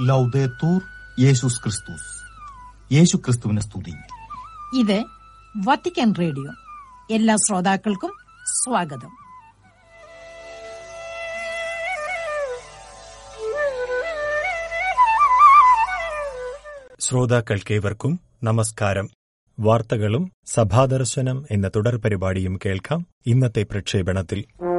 ലൗദേത്തൂർ യേശുസ് ക്രിസ്തുസ് യേശു ക്രിസ്തുവിനെ സ്തുതി ഇത് വത്തിക്കാൻ റേഡിയോ എല്ലാ ശ്രോതാക്കൾക്കും സ്വാഗതം ശ്രോതാക്കൾക്കേവർക്കും നമസ്കാരം വാർത്തകളും സഭാദർശനം എന്ന തുടർ പരിപാടിയും കേൾക്കാം ഇന്നത്തെ പ്രക്ഷേപണത്തിൽ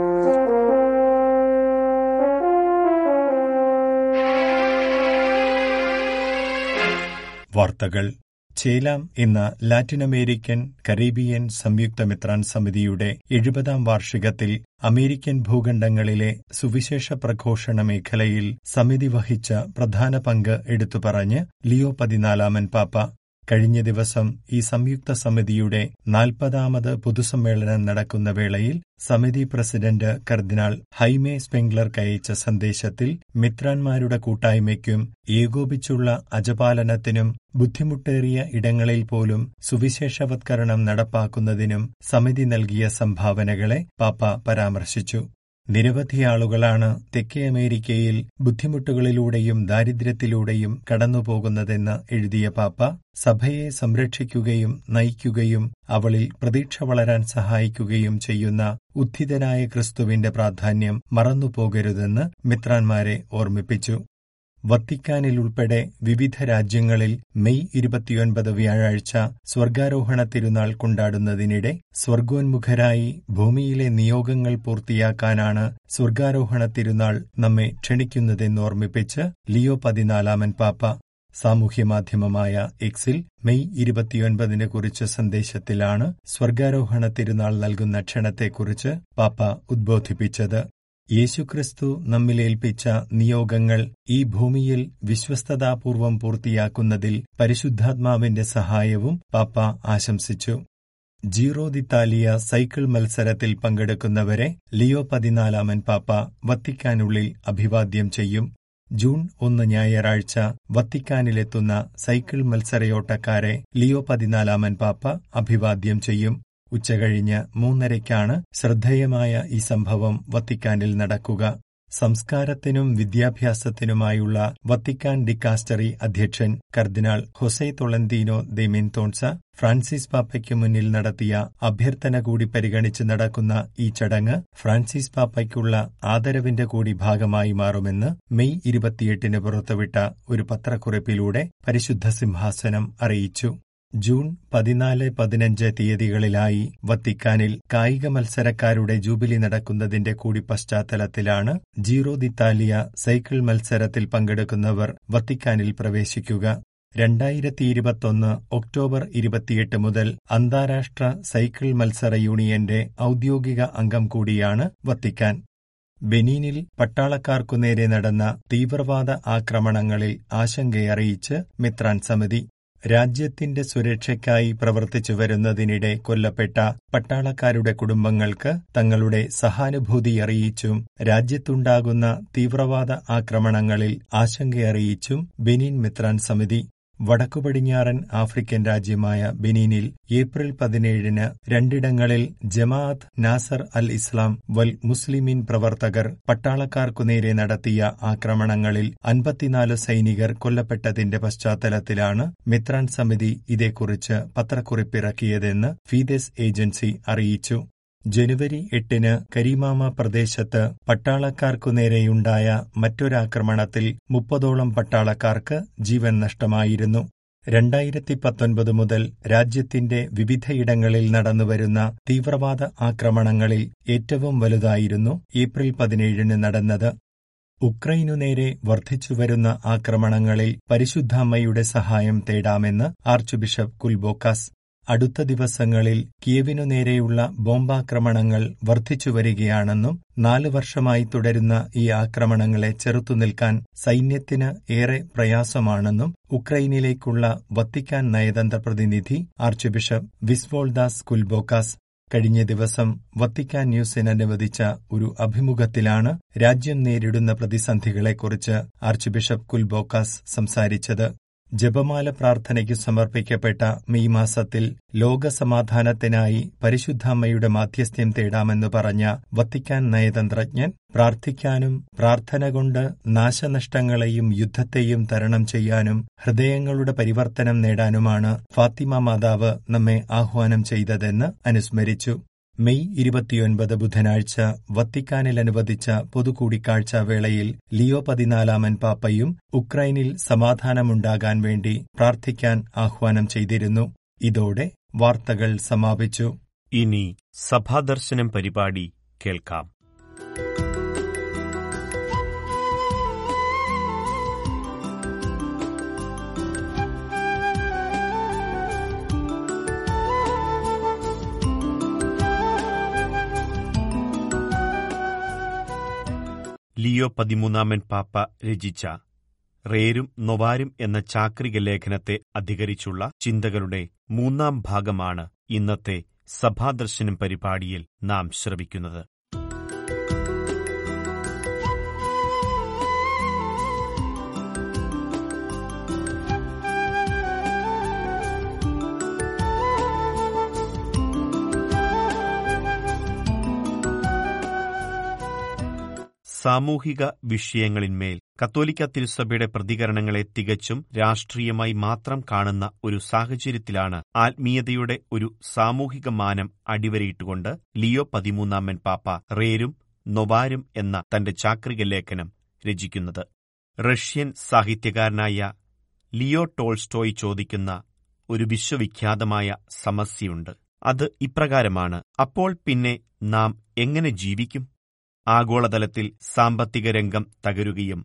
വാർത്തകൾ ചേലാം എന്ന ലാറ്റിനമേരിക്കൻ കരീബിയൻ സംയുക്ത മിത്രാൻ സമിതിയുടെ എഴുപതാം വാർഷികത്തിൽ അമേരിക്കൻ ഭൂഖണ്ഡങ്ങളിലെ സുവിശേഷ പ്രഘോഷണ മേഖലയിൽ സമിതി വഹിച്ച പ്രധാന പങ്ക് എടുത്തുപറഞ്ഞ് ലിയോ പതിനാലാമൻ പാപ്പ കഴിഞ്ഞ ദിവസം ഈ സംയുക്ത സമിതിയുടെ നാൽപ്പതാമത് പൊതുസമ്മേളനം നടക്കുന്ന വേളയിൽ സമിതി പ്രസിഡന്റ് കർദിനാൾ ഹൈമെ സ്പെംഗ്ലർക്ക് അയച്ച സന്ദേശത്തിൽ മിത്രാന്മാരുടെ കൂട്ടായ്മയ്ക്കും ഏകോപിച്ചുള്ള അജപാലനത്തിനും ബുദ്ധിമുട്ടേറിയ ഇടങ്ങളിൽ പോലും സുവിശേഷവത്കരണം നടപ്പാക്കുന്നതിനും സമിതി നൽകിയ സംഭാവനകളെ പാപ്പ പരാമർശിച്ചു നിരവധി ആളുകളാണ് തെക്കേ അമേരിക്കയിൽ ബുദ്ധിമുട്ടുകളിലൂടെയും ദാരിദ്ര്യത്തിലൂടെയും കടന്നുപോകുന്നതെന്ന് എഴുതിയ പാപ്പ സഭയെ സംരക്ഷിക്കുകയും നയിക്കുകയും അവളിൽ പ്രതീക്ഷ വളരാൻ സഹായിക്കുകയും ചെയ്യുന്ന ഉദ്ധിതനായ ക്രിസ്തുവിന്റെ പ്രാധാന്യം മറന്നുപോകരുതെന്ന് മിത്രാന്മാരെ ഓർമ്മിപ്പിച്ചു വത്തിക്കാനിൽ ഉൾപ്പെടെ വിവിധ രാജ്യങ്ങളിൽ മെയ് ഇരുപത്തിയൊൻപത് വ്യാഴാഴ്ച സ്വർഗാരോഹണ തിരുനാൾ കൊണ്ടാടുന്നതിനിടെ സ്വർഗോന്മുഖരായി ഭൂമിയിലെ നിയോഗങ്ങൾ പൂർത്തിയാക്കാനാണ് സ്വർഗാരോഹണ തിരുനാൾ നമ്മെ ക്ഷണിക്കുന്നതെന്ന് ഓർമ്മിപ്പിച്ച് ലിയോ പതിനാലാമൻ പാപ്പ സാമൂഹ്യമാധ്യമമായ എക്സിൽ മെയ് ഇരുപത്തിയൊൻപതിനെ കുറിച്ച സന്ദേശത്തിലാണ് സ്വർഗാരോഹണ തിരുനാൾ നൽകുന്ന ക്ഷണത്തെക്കുറിച്ച് പാപ്പ ഉദ്ബോധിപ്പിച്ചത് യേശുക്രിസ്തു നമ്മിലേൽപ്പിച്ച നിയോഗങ്ങൾ ഈ ഭൂമിയിൽ വിശ്വസ്തതാപൂർവം പൂർത്തിയാക്കുന്നതിൽ പരിശുദ്ധാത്മാവിന്റെ സഹായവും പാപ്പ ആശംസിച്ചു ജീറോ ദിത്താലിയ സൈക്കിൾ മത്സരത്തിൽ പങ്കെടുക്കുന്നവരെ ലിയോ പതിനാലാമൻ പാപ്പ വത്തിക്കാനുള്ളിൽ അഭിവാദ്യം ചെയ്യും ജൂൺ ഒന്ന് ഞായറാഴ്ച വത്തിക്കാനിലെത്തുന്ന സൈക്കിൾ മത്സരയോട്ടക്കാരെ ലിയോ പതിനാലാമൻ പാപ്പ അഭിവാദ്യം ചെയ്യും ഉച്ചകഴിഞ്ഞ് മൂന്നരയ്ക്കാണ് ശ്രദ്ധേയമായ ഈ സംഭവം വത്തിക്കാനിൽ നടക്കുക സംസ്കാരത്തിനും വിദ്യാഭ്യാസത്തിനുമായുള്ള വത്തിക്കാൻ ഡിക്കാസ്റ്ററി അധ്യക്ഷൻ കർദിനാൾ ഹൊസെ തൊളന്തീനോ ദെ മിൻതോൺസ ഫ്രാൻസിസ് പാപ്പയ്ക്ക് മുന്നിൽ നടത്തിയ അഭ്യർത്ഥന കൂടി പരിഗണിച്ച് നടക്കുന്ന ഈ ചടങ്ങ് ഫ്രാൻസിസ് പാപ്പയ്ക്കുള്ള ആദരവിന്റെ കൂടി ഭാഗമായി മാറുമെന്ന് മെയ് ഇരുപത്തിയെട്ടിന് പുറത്തുവിട്ട ഒരു പത്രക്കുറിപ്പിലൂടെ പരിശുദ്ധ സിംഹാസനം അറിയിച്ചു ജൂൺ പതിനാല് പതിനഞ്ച് തീയതികളിലായി വത്തിക്കാനിൽ കായിക മത്സരക്കാരുടെ ജൂബിലി നടക്കുന്നതിന്റെ കൂടി പശ്ചാത്തലത്തിലാണ് ജീറോ ദിത്താലിയ സൈക്കിൾ മത്സരത്തിൽ പങ്കെടുക്കുന്നവർ വത്തിക്കാനിൽ പ്രവേശിക്കുക രണ്ടായിരത്തി ഇരുപത്തൊന്ന് ഒക്ടോബർ ഇരുപത്തിയെട്ട് മുതൽ അന്താരാഷ്ട്ര സൈക്കിൾ മത്സര യൂണിയന്റെ ഔദ്യോഗിക അംഗം കൂടിയാണ് വത്തിക്കാൻ ബെനീനിൽ പട്ടാളക്കാർക്കു നേരെ നടന്ന തീവ്രവാദ ആക്രമണങ്ങളിൽ ആശങ്കയറിയിച്ച് മിത്രാൻ സമിതി രാജ്യത്തിന്റെ സുരക്ഷയ്ക്കായി പ്രവർത്തിച്ചു വരുന്നതിനിടെ കൊല്ലപ്പെട്ട പട്ടാളക്കാരുടെ കുടുംബങ്ങൾക്ക് തങ്ങളുടെ സഹാനുഭൂതി അറിയിച്ചും രാജ്യത്തുണ്ടാകുന്ന തീവ്രവാദ ആക്രമണങ്ങളിൽ ആശങ്കയറിയിച്ചും ബെനീൻ മിത്രാൻ സമിതി വടക്കുപടിഞ്ഞാറൻ ആഫ്രിക്കൻ രാജ്യമായ ബെനീനിൽ ഏപ്രിൽ പതിനേഴിന് രണ്ടിടങ്ങളിൽ ജമാഅത്ത് നാസർ അൽ ഇസ്ലാം വൽ മുസ്ലിമീൻ പ്രവർത്തകർ പട്ടാളക്കാർക്കു നേരെ നടത്തിയ ആക്രമണങ്ങളിൽ അൻപത്തിനാല് സൈനികർ കൊല്ലപ്പെട്ടതിന്റെ പശ്ചാത്തലത്തിലാണ് മിത്രാൻ സമിതി ഇതേക്കുറിച്ച് പത്രക്കുറിപ്പിറക്കിയതെന്ന് ഫീദസ് ഏജൻസി അറിയിച്ചു ജനുവരി എട്ടിന് കരീമാമ പ്രദേശത്ത് പട്ടാളക്കാർക്കു നേരെയുണ്ടായ മറ്റൊരാക്രമണത്തിൽ മുപ്പതോളം പട്ടാളക്കാർക്ക് ജീവൻ നഷ്ടമായിരുന്നു രണ്ടായിരത്തി പത്തൊൻപത് മുതൽ രാജ്യത്തിന്റെ വിവിധയിടങ്ങളിൽ നടന്നുവരുന്ന തീവ്രവാദ ആക്രമണങ്ങളിൽ ഏറ്റവും വലുതായിരുന്നു ഏപ്രിൽ പതിനേഴിന് നടന്നത് ഉക്രൈനു നേരെ വർദ്ധിച്ചുവരുന്ന ആക്രമണങ്ങളിൽ പരിശുദ്ധാമ്മയുടെ സഹായം തേടാമെന്ന് ആർച്ച് ബിഷപ്പ് കുൽബോക്കാസ് അടുത്ത ദിവസങ്ങളിൽ കിയവിനു നേരെയുള്ള ബോംബാക്രമണങ്ങൾ വർദ്ധിച്ചുവരികയാണെന്നും നാല് വർഷമായി തുടരുന്ന ഈ ആക്രമണങ്ങളെ ചെറുത്തുനിൽക്കാൻ സൈന്യത്തിന് ഏറെ പ്രയാസമാണെന്നും ഉക്രൈനിലേക്കുള്ള വത്തിക്കാൻ നയതന്ത്ര പ്രതിനിധി ആർച്ച് ബിഷപ്പ് വിസ്വോൾദാസ് കുൽബോക്കാസ് കഴിഞ്ഞ ദിവസം വത്തിക്കാൻ ന്യൂസിന് അനുവദിച്ച ഒരു അഭിമുഖത്തിലാണ് രാജ്യം നേരിടുന്ന പ്രതിസന്ധികളെക്കുറിച്ച് ആർച്ച് ബിഷപ്പ് കുൽബോക്കാസ് സംസാരിച്ചത് ജപമാല പ്രാർത്ഥനയ്ക്ക് സമർപ്പിക്കപ്പെട്ട മെയ് മാസത്തിൽ ലോകസമാധാനത്തിനായി പരിശുദ്ധാമ്മയുടെ മാധ്യസ്ഥ്യം തേടാമെന്ന് പറഞ്ഞ വത്തിക്കാൻ നയതന്ത്രജ്ഞൻ പ്രാർത്ഥിക്കാനും പ്രാർത്ഥന കൊണ്ട് നാശനഷ്ടങ്ങളെയും യുദ്ധത്തെയും തരണം ചെയ്യാനും ഹൃദയങ്ങളുടെ പരിവർത്തനം നേടാനുമാണ് ഫാത്തിമ മാതാവ് നമ്മെ ആഹ്വാനം ചെയ്തതെന്ന് അനുസ്മരിച്ചു മെയ് ഇരുപത്തിയൊൻപത് ബുധനാഴ്ച വത്തിക്കാനിൽ അനുവദിച്ച പൊതുകൂടിക്കാഴ്ച വേളയിൽ ലിയോ പതിനാലാമൻ പാപ്പയും ഉക്രൈനിൽ സമാധാനമുണ്ടാകാൻ വേണ്ടി പ്രാർത്ഥിക്കാൻ ആഹ്വാനം ചെയ്തിരുന്നു ഇതോടെ വാർത്തകൾ സമാപിച്ചു ഇനി സഭാദർശനം പരിപാടി കേൾക്കാം ലിയോ പതിമൂന്നാമൻ പാപ്പ രചിച്ച റേരും നൊവാരും എന്ന ചാക്രിക ലേഖനത്തെ അധികരിച്ചുള്ള ചിന്തകളുടെ മൂന്നാം ഭാഗമാണ് ഇന്നത്തെ സഭാദർശനം പരിപാടിയിൽ നാം ശ്രവിക്കുന്നത് സാമൂഹിക വിഷയങ്ങളിന്മേൽ കത്തോലിക്ക തിരുസഭയുടെ പ്രതികരണങ്ങളെ തികച്ചും രാഷ്ട്രീയമായി മാത്രം കാണുന്ന ഒരു സാഹചര്യത്തിലാണ് ആത്മീയതയുടെ ഒരു സാമൂഹിക മാനം അടിവരയിട്ടുകൊണ്ട് ലിയോ പതിമൂന്നാമൻ പാപ്പ റേരും നൊവാരും എന്ന തന്റെ ചാക്രിക ലേഖനം രചിക്കുന്നത് റഷ്യൻ സാഹിത്യകാരനായ ലിയോ ടോൾസ്റ്റോയ് ചോദിക്കുന്ന ഒരു വിശ്വവിഖ്യാതമായ സമസ്യയുണ്ട് അത് ഇപ്രകാരമാണ് അപ്പോൾ പിന്നെ നാം എങ്ങനെ ജീവിക്കും ആഗോളതലത്തിൽ സാമ്പത്തിക രംഗം തകരുകയും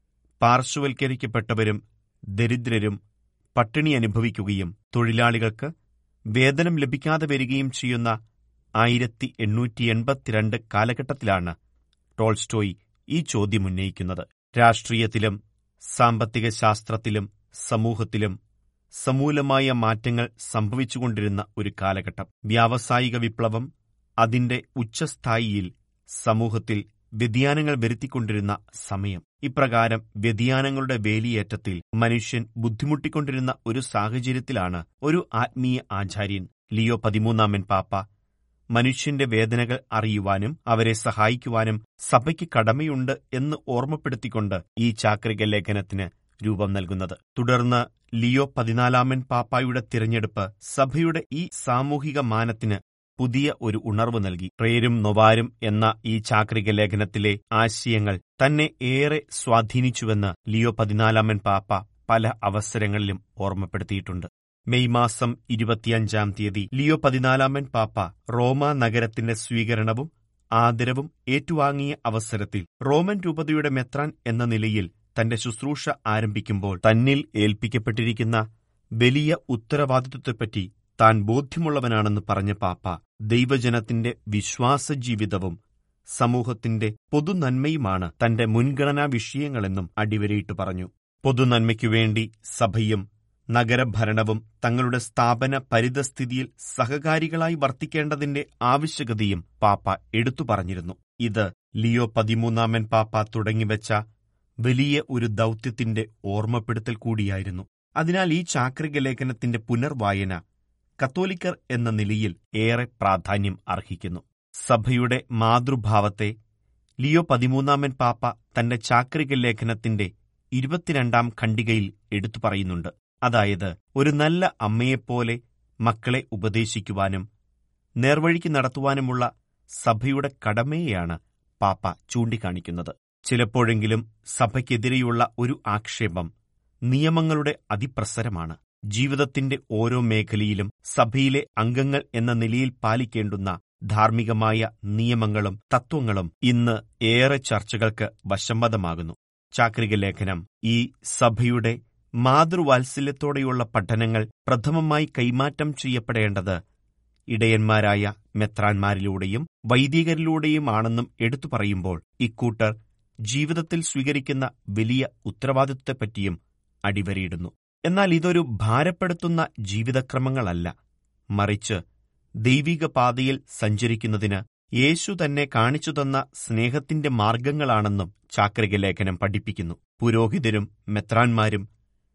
പാർശ്വവൽക്കരിക്കപ്പെട്ടവരും ദരിദ്രരും പട്ടിണി അനുഭവിക്കുകയും തൊഴിലാളികൾക്ക് വേതനം ലഭിക്കാതെ വരികയും ചെയ്യുന്ന ആയിരത്തി എണ്ണൂറ്റി എൺപത്തിരണ്ട് കാലഘട്ടത്തിലാണ് ടോൾസ്റ്റോയ് ഈ ചോദ്യം ഉന്നയിക്കുന്നത് രാഷ്ട്രീയത്തിലും സാമ്പത്തിക ശാസ്ത്രത്തിലും സമൂഹത്തിലും സമൂലമായ മാറ്റങ്ങൾ സംഭവിച്ചുകൊണ്ടിരുന്ന ഒരു കാലഘട്ടം വ്യാവസായിക വിപ്ലവം അതിന്റെ ഉച്ചസ്ഥായിയിൽ സമൂഹത്തിൽ വ്യതിയാനങ്ങൾ വരുത്തിക്കൊണ്ടിരുന്ന സമയം ഇപ്രകാരം വ്യതിയാനങ്ങളുടെ വേലിയേറ്റത്തിൽ മനുഷ്യൻ ബുദ്ധിമുട്ടിക്കൊണ്ടിരുന്ന ഒരു സാഹചര്യത്തിലാണ് ഒരു ആത്മീയ ആചാര്യൻ ലിയോ പതിമൂന്നാമൻ പാപ്പ മനുഷ്യന്റെ വേദനകൾ അറിയുവാനും അവരെ സഹായിക്കുവാനും സഭയ്ക്ക് കടമയുണ്ട് എന്ന് ഓർമ്മപ്പെടുത്തിക്കൊണ്ട് ഈ ചാക്രിക ലേഖനത്തിന് രൂപം നൽകുന്നത് തുടർന്ന് ലിയോ പതിനാലാമൻ പാപ്പായുടെ തിരഞ്ഞെടുപ്പ് സഭയുടെ ഈ സാമൂഹിക മാനത്തിന് പുതിയ ഒരു ഉണർവ് നൽകി പ്രേരും നൊവാരും എന്ന ഈ ചാക്രിക ലേഖനത്തിലെ ആശയങ്ങൾ തന്നെ ഏറെ സ്വാധീനിച്ചുവെന്ന് ലിയോ പതിനാലാമൻ പാപ്പ പല അവസരങ്ങളിലും ഓർമ്മപ്പെടുത്തിയിട്ടുണ്ട് മെയ് മാസം ഇരുപത്തിയഞ്ചാം തീയതി ലിയോ പതിനാലാമൻ പാപ്പ റോമ നഗരത്തിന്റെ സ്വീകരണവും ആദരവും ഏറ്റുവാങ്ങിയ അവസരത്തിൽ റോമൻ രൂപതയുടെ മെത്രാൻ എന്ന നിലയിൽ തന്റെ ശുശ്രൂഷ ആരംഭിക്കുമ്പോൾ തന്നിൽ ഏൽപ്പിക്കപ്പെട്ടിരിക്കുന്ന വലിയ ഉത്തരവാദിത്വത്തെപ്പറ്റി താൻ ബോധ്യമുള്ളവനാണെന്ന് പറഞ്ഞ പാപ്പ ദൈവജനത്തിന്റെ വിശ്വാസജീവിതവും സമൂഹത്തിന്റെ പൊതുനന്മയുമാണ് തന്റെ മുൻഗണനാ വിഷയങ്ങളെന്നും അടിവരയിട്ട് പറഞ്ഞു പൊതുനന്മയ്ക്കുവേണ്ടി സഭയും നഗരഭരണവും തങ്ങളുടെ സ്ഥാപന പരിതസ്ഥിതിയിൽ സഹകാരികളായി വർത്തിക്കേണ്ടതിന്റെ ആവശ്യകതയും പാപ്പ എടുത്തു പറഞ്ഞിരുന്നു ഇത് ലിയോ പതിമൂന്നാമൻ പാപ്പ തുടങ്ങിവെച്ച വലിയ ഒരു ദൗത്യത്തിന്റെ ഓർമ്മപ്പെടുത്തൽ കൂടിയായിരുന്നു അതിനാൽ ഈ ചാക്രിക ലേഖനത്തിന്റെ പുനർവായന കത്തോലിക്കർ എന്ന നിലയിൽ ഏറെ പ്രാധാന്യം അർഹിക്കുന്നു സഭയുടെ മാതൃഭാവത്തെ ലിയോ പതിമൂന്നാമൻ പാപ്പ തന്റെ ചാക്രിക ലേഖനത്തിന്റെ ഇരുപത്തിരണ്ടാം ഖണ്ഡികയിൽ എടുത്തു പറയുന്നുണ്ട് അതായത് ഒരു നല്ല അമ്മയെപ്പോലെ മക്കളെ ഉപദേശിക്കുവാനും നേർവഴിക്ക് നടത്തുവാനുമുള്ള സഭയുടെ കടമയെയാണ് പാപ്പ ചൂണ്ടിക്കാണിക്കുന്നത് ചിലപ്പോഴെങ്കിലും സഭയ്ക്കെതിരെയുള്ള ഒരു ആക്ഷേപം നിയമങ്ങളുടെ അതിപ്രസരമാണ് ജീവിതത്തിന്റെ ഓരോ മേഖലയിലും സഭയിലെ അംഗങ്ങൾ എന്ന നിലയിൽ പാലിക്കേണ്ടുന്ന ധാർമ്മികമായ നിയമങ്ങളും തത്വങ്ങളും ഇന്ന് ഏറെ ചർച്ചകൾക്ക് വശംവദമാകുന്നു ചാക്രിക ലേഖനം ഈ സഭയുടെ മാതൃവാത്സല്യത്തോടെയുള്ള പഠനങ്ങൾ പ്രഥമമായി കൈമാറ്റം ചെയ്യപ്പെടേണ്ടത് ഇടയന്മാരായ മെത്രാന്മാരിലൂടെയും വൈദികരിലൂടെയുമാണെന്നും എടുത്തു പറയുമ്പോൾ ഇക്കൂട്ടർ ജീവിതത്തിൽ സ്വീകരിക്കുന്ന വലിയ ഉത്തരവാദിത്വത്തെപ്പറ്റിയും അടിവരയിടുന്നു എന്നാൽ ഇതൊരു ഭാരപ്പെടുത്തുന്ന ജീവിതക്രമങ്ങളല്ല മറിച്ച് ദൈവിക പാതയിൽ സഞ്ചരിക്കുന്നതിന് യേശു തന്നെ കാണിച്ചു തന്ന സ്നേഹത്തിന്റെ മാർഗങ്ങളാണെന്നും ചാക്രിക ലേഖനം പഠിപ്പിക്കുന്നു പുരോഹിതരും മെത്രാന്മാരും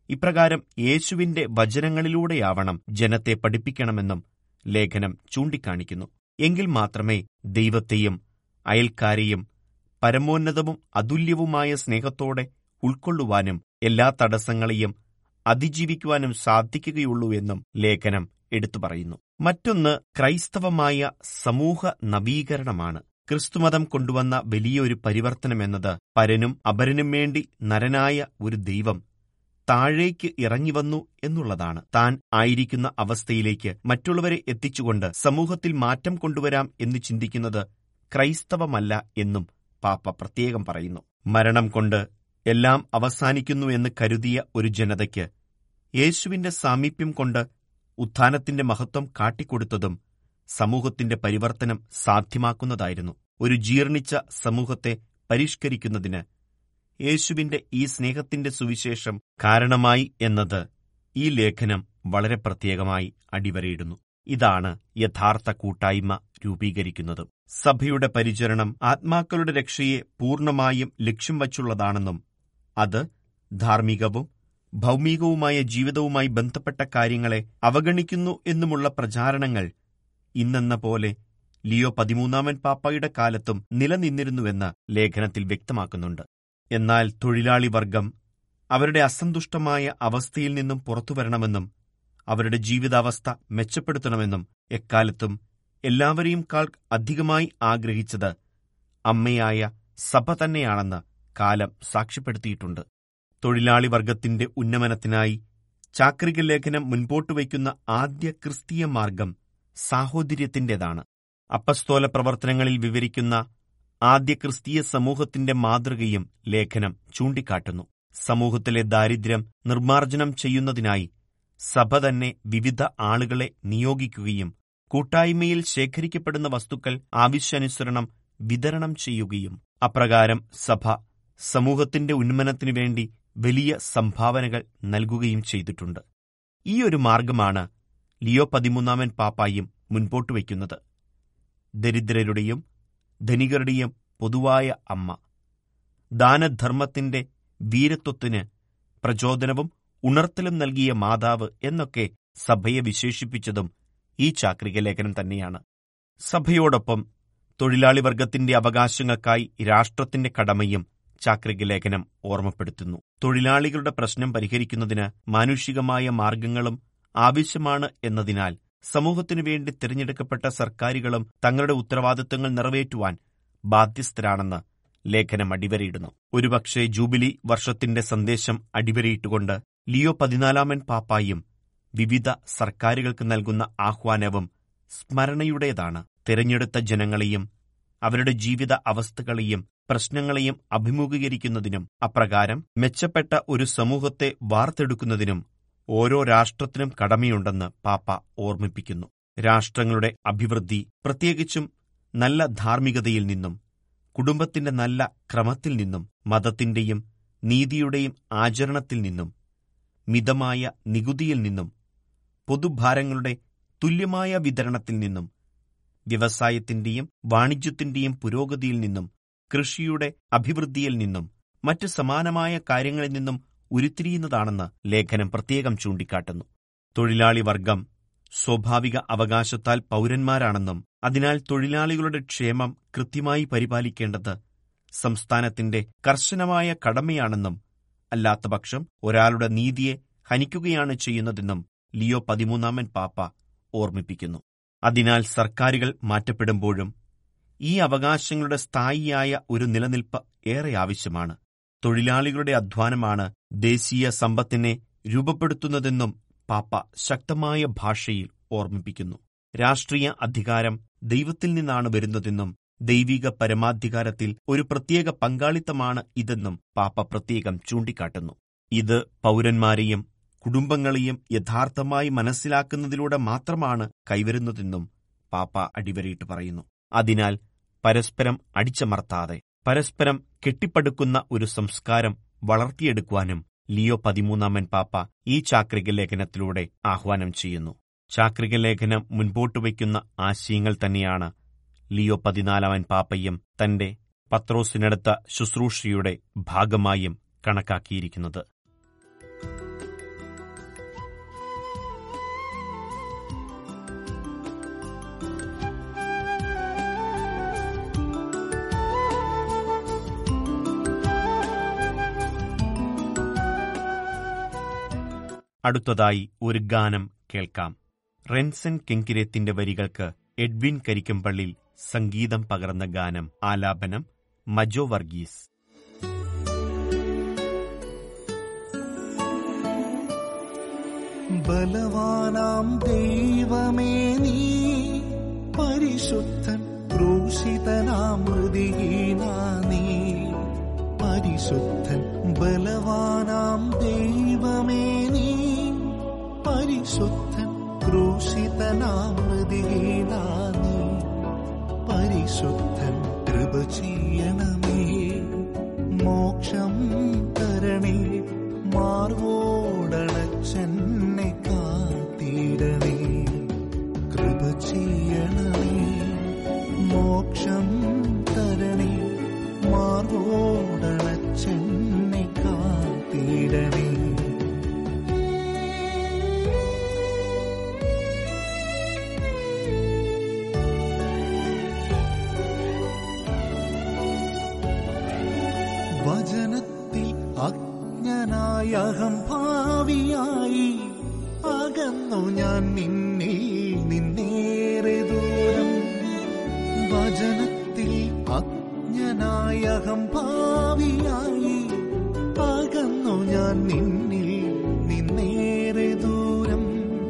ഇപ്രകാരം യേശുവിന്റെ വചനങ്ങളിലൂടെയാവണം ജനത്തെ പഠിപ്പിക്കണമെന്നും ലേഖനം ചൂണ്ടിക്കാണിക്കുന്നു എങ്കിൽ മാത്രമേ ദൈവത്തെയും അയൽക്കാരെയും പരമോന്നതവും അതുല്യവുമായ സ്നേഹത്തോടെ ഉൾക്കൊള്ളുവാനും എല്ലാ തടസ്സങ്ങളെയും അതിജീവിക്കുവാനും സാധിക്കുകയുള്ളൂ എന്നും ലേഖനം എടുത്തു പറയുന്നു മറ്റൊന്ന് ക്രൈസ്തവമായ സമൂഹ നവീകരണമാണ് ക്രിസ്തുമതം കൊണ്ടുവന്ന വലിയൊരു പരിവർത്തനമെന്നത് പരനും അപരനും വേണ്ടി നരനായ ഒരു ദൈവം താഴേക്ക് ഇറങ്ങിവന്നു എന്നുള്ളതാണ് താൻ ആയിരിക്കുന്ന അവസ്ഥയിലേക്ക് മറ്റുള്ളവരെ എത്തിച്ചുകൊണ്ട് സമൂഹത്തിൽ മാറ്റം കൊണ്ടുവരാം എന്ന് ചിന്തിക്കുന്നത് ക്രൈസ്തവമല്ല എന്നും പാപ്പ പ്രത്യേകം പറയുന്നു മരണം കൊണ്ട് എല്ലാം അവസാനിക്കുന്നു എന്ന് കരുതിയ ഒരു ജനതയ്ക്ക് യേശുവിന്റെ സാമീപ്യം കൊണ്ട് ഉത്ഥാനത്തിന്റെ മഹത്വം കാട്ടിക്കൊടുത്തതും സമൂഹത്തിന്റെ പരിവർത്തനം സാധ്യമാക്കുന്നതായിരുന്നു ഒരു ജീർണിച്ച സമൂഹത്തെ പരിഷ്കരിക്കുന്നതിന് യേശുവിന്റെ ഈ സ്നേഹത്തിന്റെ സുവിശേഷം കാരണമായി എന്നത് ഈ ലേഖനം വളരെ പ്രത്യേകമായി അടിവരയിടുന്നു ഇതാണ് യഥാർത്ഥ കൂട്ടായ്മ രൂപീകരിക്കുന്നത് സഭയുടെ പരിചരണം ആത്മാക്കളുടെ രക്ഷയെ പൂർണ്ണമായും ലക്ഷ്യം വച്ചുള്ളതാണെന്നും അത് ധാർമ്മികവും ഭൗമികവുമായ ജീവിതവുമായി ബന്ധപ്പെട്ട കാര്യങ്ങളെ അവഗണിക്കുന്നു എന്നുമുള്ള പ്രചാരണങ്ങൾ ഇന്നെന്ന പോലെ ലിയോ പതിമൂന്നാമൻ പാപ്പായുടെ കാലത്തും നിലനിന്നിരുന്നുവെന്ന് ലേഖനത്തിൽ വ്യക്തമാക്കുന്നുണ്ട് എന്നാൽ തൊഴിലാളി വർഗം അവരുടെ അസന്തുഷ്ടമായ അവസ്ഥയിൽ നിന്നും പുറത്തുവരണമെന്നും അവരുടെ ജീവിതാവസ്ഥ മെച്ചപ്പെടുത്തണമെന്നും എക്കാലത്തും എല്ലാവരെയും കാൾ അധികമായി ആഗ്രഹിച്ചത് അമ്മയായ സഭ തന്നെയാണെന്ന് കാലം സാക്ഷ്യപ്പെടുത്തിയിട്ടുണ്ട് തൊഴിലാളി വർഗത്തിന്റെ ഉന്നമനത്തിനായി ചാക്രിക ലേഖനം മുൻപോട്ട് വയ്ക്കുന്ന ആദ്യ ക്രിസ്തീയ മാർഗം സാഹോദര്യത്തിന്റേതാണ് അപ്പസ്തോല പ്രവർത്തനങ്ങളിൽ വിവരിക്കുന്ന ആദ്യ ക്രിസ്തീയ സമൂഹത്തിന്റെ മാതൃകയും ലേഖനം ചൂണ്ടിക്കാട്ടുന്നു സമൂഹത്തിലെ ദാരിദ്ര്യം നിർമ്മാർജ്ജനം ചെയ്യുന്നതിനായി സഭ തന്നെ വിവിധ ആളുകളെ നിയോഗിക്കുകയും കൂട്ടായ്മയിൽ ശേഖരിക്കപ്പെടുന്ന വസ്തുക്കൾ ആവശ്യാനുസരണം വിതരണം ചെയ്യുകയും അപ്രകാരം സഭ സമൂഹത്തിന്റെ ഉന്നമനത്തിനു വേണ്ടി വലിയ സംഭാവനകൾ നൽകുകയും ചെയ്തിട്ടുണ്ട് ഈ ഒരു മാർഗമാണ് ലിയോ പതിമൂന്നാമൻ പാപ്പായും മുൻപോട്ട് വയ്ക്കുന്നത് ദരിദ്രരുടെയും ധനികരുടെയും പൊതുവായ അമ്മ ദാനധർമ്മത്തിന്റെ വീരത്വത്തിന് പ്രചോദനവും ഉണർത്തലും നൽകിയ മാതാവ് എന്നൊക്കെ സഭയെ വിശേഷിപ്പിച്ചതും ഈ ചാക്രിക ലേഖനം തന്നെയാണ് സഭയോടൊപ്പം തൊഴിലാളി വർഗത്തിന്റെ അവകാശങ്ങൾക്കായി രാഷ്ട്രത്തിന്റെ കടമയും ചാക്രിക ലേഖനം ഓർമ്മപ്പെടുത്തുന്നു തൊഴിലാളികളുടെ പ്രശ്നം പരിഹരിക്കുന്നതിന് മാനുഷികമായ മാർഗങ്ങളും ആവശ്യമാണ് എന്നതിനാൽ സമൂഹത്തിനു വേണ്ടി തിരഞ്ഞെടുക്കപ്പെട്ട സർക്കാരുകളും തങ്ങളുടെ ഉത്തരവാദിത്തങ്ങൾ നിറവേറ്റുവാൻ ബാധ്യസ്ഥരാണെന്ന് ലേഖനം അടിവരയിടുന്നു ഒരുപക്ഷെ ജൂബിലി വർഷത്തിന്റെ സന്ദേശം അടിവരയിട്ടുകൊണ്ട് ലിയോ പതിനാലാമൻ പാപ്പായും വിവിധ സർക്കാരുകൾക്ക് നൽകുന്ന ആഹ്വാനവും സ്മരണയുടേതാണ് തിരഞ്ഞെടുത്ത ജനങ്ങളെയും അവരുടെ ജീവിത അവസ്ഥകളെയും പ്രശ്നങ്ങളെയും അഭിമുഖീകരിക്കുന്നതിനും അപ്രകാരം മെച്ചപ്പെട്ട ഒരു സമൂഹത്തെ വാർത്തെടുക്കുന്നതിനും ഓരോ രാഷ്ട്രത്തിനും കടമയുണ്ടെന്ന് പാപ്പ ഓർമ്മിപ്പിക്കുന്നു രാഷ്ട്രങ്ങളുടെ അഭിവൃദ്ധി പ്രത്യേകിച്ചും നല്ല ധാർമ്മികതയിൽ നിന്നും കുടുംബത്തിന്റെ നല്ല ക്രമത്തിൽ നിന്നും മതത്തിന്റെയും നീതിയുടെയും ആചരണത്തിൽ നിന്നും മിതമായ നികുതിയിൽ നിന്നും പൊതുഭാരങ്ങളുടെ തുല്യമായ വിതരണത്തിൽ നിന്നും വ്യവസായത്തിന്റെയും വാണിജ്യത്തിന്റെയും പുരോഗതിയിൽ നിന്നും കൃഷിയുടെ അഭിവൃദ്ധിയിൽ നിന്നും മറ്റ് സമാനമായ കാര്യങ്ങളിൽ നിന്നും ഉരുത്തിരിയുന്നതാണെന്ന് ലേഖനം പ്രത്യേകം ചൂണ്ടിക്കാട്ടുന്നു തൊഴിലാളി വർഗം സ്വാഭാവിക അവകാശത്താൽ പൗരന്മാരാണെന്നും അതിനാൽ തൊഴിലാളികളുടെ ക്ഷേമം കൃത്യമായി പരിപാലിക്കേണ്ടത് സംസ്ഥാനത്തിന്റെ കർശനമായ കടമയാണെന്നും അല്ലാത്തപക്ഷം ഒരാളുടെ നീതിയെ ഹനിക്കുകയാണ് ചെയ്യുന്നതെന്നും ലിയോ പതിമൂന്നാമൻ പാപ്പ ഓർമ്മിപ്പിക്കുന്നു അതിനാൽ സർക്കാരുകൾ മാറ്റപ്പെടുമ്പോഴും ഈ അവകാശങ്ങളുടെ സ്ഥായിയായ ഒരു നിലനിൽപ്പ് ഏറെ ആവശ്യമാണ് തൊഴിലാളികളുടെ അധ്വാനമാണ് ദേശീയ സമ്പത്തിനെ രൂപപ്പെടുത്തുന്നതെന്നും പാപ്പ ശക്തമായ ഭാഷയിൽ ഓർമ്മിപ്പിക്കുന്നു രാഷ്ട്രീയ അധികാരം ദൈവത്തിൽ നിന്നാണ് വരുന്നതെന്നും ദൈവിക പരമാധികാരത്തിൽ ഒരു പ്രത്യേക പങ്കാളിത്തമാണ് ഇതെന്നും പാപ്പ പ്രത്യേകം ചൂണ്ടിക്കാട്ടുന്നു ഇത് പൗരന്മാരെയും കുടുംബങ്ങളെയും യഥാർത്ഥമായി മനസ്സിലാക്കുന്നതിലൂടെ മാത്രമാണ് കൈവരുന്നതെന്നും പാപ്പ അടിവരയിട്ട് പറയുന്നു അതിനാൽ പരസ്പരം അടിച്ചമർത്താതെ പരസ്പരം കെട്ടിപ്പടുക്കുന്ന ഒരു സംസ്കാരം വളർത്തിയെടുക്കുവാനും ലിയോ പതിമൂന്നാമൻ പാപ്പ ഈ ചാക്രിക ലേഖനത്തിലൂടെ ആഹ്വാനം ചെയ്യുന്നു ചാക്രിക ലേഖനം മുൻപോട്ട് വയ്ക്കുന്ന ആശയങ്ങൾ തന്നെയാണ് ലിയോ പതിനാലാമൻ പാപ്പയും തന്റെ പത്രോസിനടുത്ത ശുശ്രൂഷയുടെ ഭാഗമായും കണക്കാക്കിയിരിക്കുന്നത് അടുത്തതായി ഒരു ഗാനം കേൾക്കാം റെൻസൻ കെങ്കിരത്തിന്റെ വരികൾക്ക് എഡ്വിൻ കരിക്കമ്പള്ളിൽ സംഗീതം പകർന്ന ഗാനം ആലാപനം മജോ വർഗീസ് ബലവാനാം ദൈവമേ നീ പരിശുദ്ധൻ ക്രൂശിതനാം മൃതിഹീന നീ പരിശുദ്ധൻ ബലവാനാം ദൈവമേ നീ പരിശുദ്ധൻ ക്രൂശിതനാം മൃതിഹീന നീ പരിശുദ്ധൻ കൃപ ചെയ്യണമേ മോക്ഷം തരണേ മാർവോടണച്ചെന്നെ കാത്തിടണേ കൃപ ചെയ്യണമേ മോക്ഷം തരണേ മാർവോടണച്ചെന്നെ കാത്തിടണേ വചനത്തിൽ അജ്ഞനായ അഹം ഭാവിയായി അകന്നു ഞാൻ നിന്നിൽ നിന്നേറെ ദൂരം വചനത്തിൽ അജ്ഞനായ അഹം ഭാവിയായി അകന്നു ഞാൻ നിന്നിൽ നിന്നേറെ ദൂരം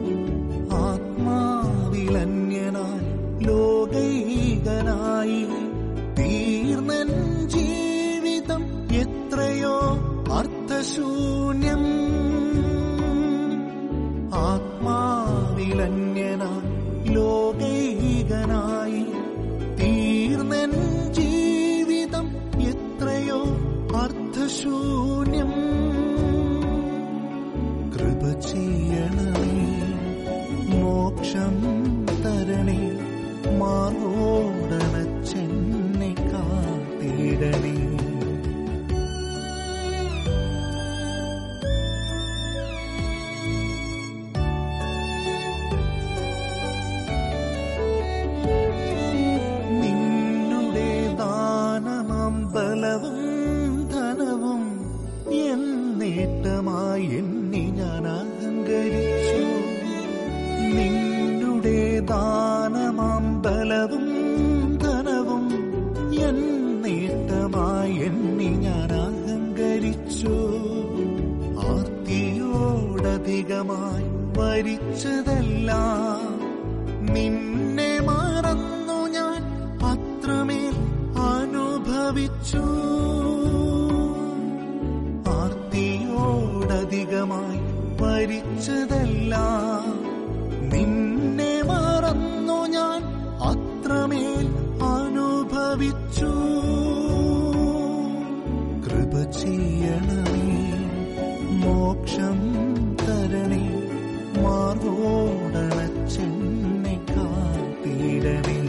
ആത്മാവിലന്യനായി ലോകൈകനായി തീർന്നൻ ജീവിതം എത്രയോ അർത്ഥശൂന്യം ആത്മാവിലന്യനായി ലോകൈകനായി തീർന്നൻ ജീവിതം എത്രയോ അർത്ഥശൂന്യം കൃപ ചെയ്യണമേ മോക്ഷം തരണേ മാറോടണച്ചെന്നെ കാത്തിടണേ നിന്നുടെ ദാനമാം ബലവും ധനവും എന്നേട്ടമായി എണ്ണി ഞാൻ അഹങ്കരിച്ചു നിന്നുടെ ദാനമാം ബലവും ധനവും എന്നേട്ടമായി എണ്ണി ഞാൻ അഹങ്കരിച്ചു ആർത്തിയോടധികമായി വരിച്ചതെല്ലാം നിന്നെ മറന്നു ഞാൻ അത്രമേൽ അനുഭവിച്ചു ആർത്തിയോടധികമായി ഭരിച്ചതെല്ലാം നിന്നെ മറന്നു ഞാൻ അത്രമേൽ അനുഭവിച്ചു കൃപ ചെയ്യണമേ മോക്ഷം തരണേ മാർവോടണച്ചെന്നെ കാത്തിടണേ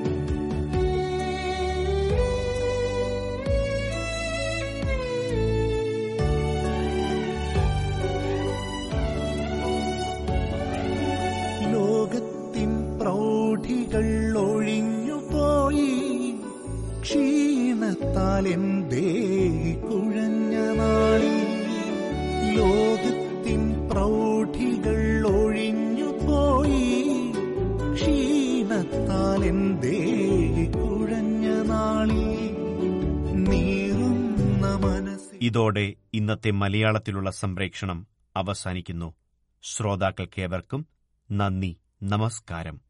ലോകത്തിൻ പ്രൗഢികൾ ഒഴിഞ്ഞുപോയി ക്ഷീണത്താൽ എന്തേ കുഴഞ്ഞ നാളിൽ ലോകത്തിൻ പ്രൗഢികൾ ഒഴിഞ്ഞുപോയി ക്ഷീണത്താൽ എന്തേ കുഴഞ്ഞ നാളിൽ നീറുന്ന മനസ്സിൽ ഇതോടെ ഇന്നത്തെ മലയാളത്തിലുള്ള സംപ്രേക്ഷണം അവസാനിക്കുന്നു ശ്രോതാക്കൾക്കേവർക്കും നന്ദി നമസ്കാരം